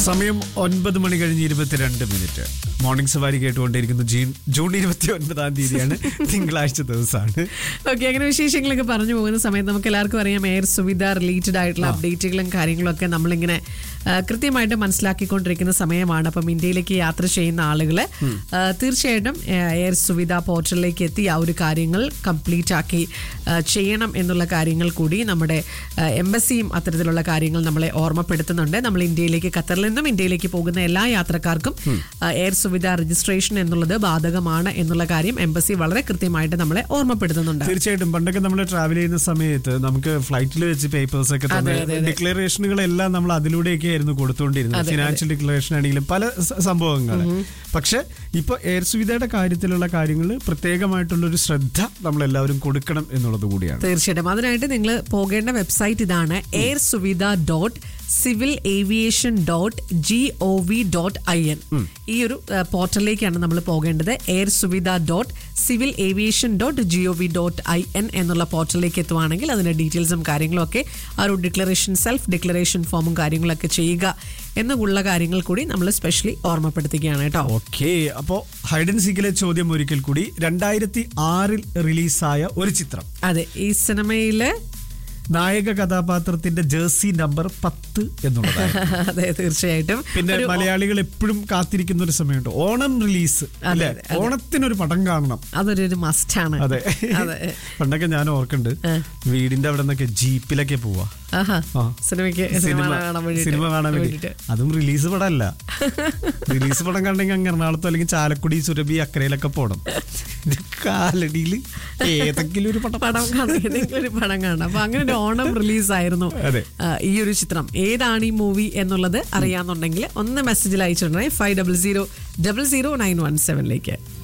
സമയം ഒൻപത് മണി കഴിഞ്ഞ് ഇരുപത്തിരണ്ട് മിനിറ്റ് മോർണിംഗ് സവാരി കേട്ടുകൊണ്ടിരിക്കുന്നു ജൂൺ ജൂൺ ഇരുപത്തി ഒൻപതാം തീയതിയാണ് തിങ്കളാഴ്ച ദിവസമാണ് ഓക്കെ അങ്ങനെ വിശേഷങ്ങളൊക്കെ പറഞ്ഞു പോകുന്ന സമയത്ത് നമുക്ക് എല്ലാവർക്കും അറിയാം എയർ സുവിധ റിലേറ്റഡ് ആയിട്ടുള്ള അപ്ഡേറ്റുകളും കാര്യങ്ങളും ഒക്കെ നമ്മളിങ്ങനെ ആ, കൃത്യമായിട്ട് മനസ്സിലാക്കിക്കൊണ്ടിരിക്കുന്ന സമയമാണ് അപ്പം ഇന്ത്യയിലേക്ക് യാത്ര ചെയ്യുന്ന ആളുകൾ തീർച്ചയായിട്ടും ആ, എയർ സുവിധ പോർട്ടലിലേക്ക് എത്തി ആ ഒരു കാര്യങ്ങൾ കംപ്ലീറ്റ് ആക്കി ആ, ചെയ്യണം എന്നുള്ള കാര്യങ്ങൾ കൂടി നമ്മുടെ എംബസിയും അത്തരത്തിലുള്ള കാര്യങ്ങൾ നമ്മളെ ഓർമ്മപ്പെടുത്തുന്നുണ്ട് നമ്മൾ ഇന്ത്യയിലേക്ക് ഖത്തറിൽ നിന്നും ഇന്ത്യയിലേക്ക് പോകുന്ന എല്ലാ യാത്രക്കാർക്കും ആ, എയർ സുവിധ രജിസ്ട്രേഷൻ എന്നുള്ളത് ബാധകമാണ് എന്നുള്ള കാര്യം എംബസി വളരെ കൃത്യമായിട്ട് നമ്മളെ ഓർമ്മപ്പെടുത്തുന്നുണ്ട് തീർച്ചയായിട്ടും പണ്ടൊക്കെ നമ്മൾ ട്രാവൽ ചെയ്യുന്ന സമയത്ത് നമുക്ക് ഫ്ലൈറ്റിൽ വെച്ച് പേപ്പേഴ്സ് ഒക്കെ തന്നെ അതെ, അതെ, അതെ. ഡിക്ലറേഷനുകളെല്ലാം നമ്മൾ അതിലൂടെയൊക്കെ ആയിരുന്നു കൊടുത്തുകൊണ്ടിരുന്നത് അതെ, ഫിനാൻഷ്യൽ ഡിക്ലറേഷൻ ആണെങ്കിലും പല സ- സംഭവങ്ങൾ പക്ഷെ ഇപ്പൊ എയർ സുവിധയുടെ കാര്യത്തിലുള്ള കാര്യങ്ങൾ പ്രത്യേകമായിട്ടുള്ള ഒരു ശ്രദ്ധ നമ്മൾ എല്ലാവരും കൊടുക്കണം എന്നുള്ളത് കൂടിയാണ് തീർച്ചയായിട്ടും അതിനായിട്ട് നിങ്ങൾ പോകേണ്ട വെബ്സൈറ്റ് ഇതാണ് air Suvidha dot civil aviation dot G O V dot I N ഈ ഒരു ആ, പോർട്ടലിലേക്കാണ് നമ്മൾ പോകേണ്ടത് air Suvidha dot civil aviation dot G O V dot I N എന്നുള്ള പോർട്ടലിലേക്ക് എത്തുവാണെങ്കിൽ അതിന്റെ ഡീറ്റെയിൽസും കാര്യങ്ങളും ഒക്കെ ആ ഒരു ഡിക്ലറേഷൻ സെൽഫ് ഡിക്ലറേഷൻ ഫോമും കാര്യങ്ങളൊക്കെ ചെയ്യുക എന്നുള്ള കാര്യങ്ങൾ കൂടി നമ്മൾ സ്പെഷ്യലി ഓർമ്മപ്പെടുത്തുകയാണ് കേട്ടോ ഓക്കെ അപ്പോ ഹൈഡൻ സീക്കിലെ ചോദ്യം ഒരിക്കൽ കൂടി രണ്ടായിരത്തി ആറിൽ റിലീസായ ഒരു ചിത്രം അതെ ഈ സിനിമയില് നായക കഥാപാത്രത്തിന്റെ ജേഴ്സി നമ്പർ പത്ത് എന്നുള്ളതായിരുന്നു അതെ തീർച്ചയായിട്ടും പിന്നെ ഒരു മലയാളികൾ എപ്പോഴും കാത്തിരിക്കുന്ന ഒരു സമയമുണ്ട് ഓണം റിലീസ് അല്ലെ അതെ, അതെ. ഓണത്തിനൊരു പടം കാണണം അതൊരു മസ്റ്റാണ് അതെ അതെ പണ്ടൊക്കെ ഞാൻ ഓർക്കുന്നുണ്ട് ആ. വീടിന്റെ അവിടെ നിന്നൊക്കെ ജീപ്പിലൊക്കെ പോവാ ആഹാ ആ. സിനിമയ്ക്ക് സിനിമ കാണാൻ വേണ്ടിയിട്ട് സിനിമ കാണാൻ വേണ്ടി വേണ്ടിയിട്ട്. അതും റിലീസ് പടമല്ല റിലീസ് പടം കണ്ടെങ്കിൽ അങ്ങ് എറണാകുളത്തോ അല്ലെങ്കിൽ ചാലക്കുടി സുരഭി അക്കരയിലൊക്കെ പോണം ഇത് കാലടിയിൽ ഏതെങ്കിലും ഒരു പടം പടം കാണാൻ ഏതെങ്കിലും ഒരു പടം കാണാം അപ്പൊ അങ്ങനെ ഒരു ഓണം റിലീസ് ആയിരുന്നു അതെ. ആ, ഈ ഒരു ചിത്രം ഏതാണ് ഈ മൂവി എന്നുള്ളത് അറിയാന്നുണ്ടെങ്കിൽ ഒന്ന് മെസ്സേജിൽ അയച്ചിട്ടുണ്ടെങ്കിൽ five double zero double zero nine one സെവനിലേക്ക്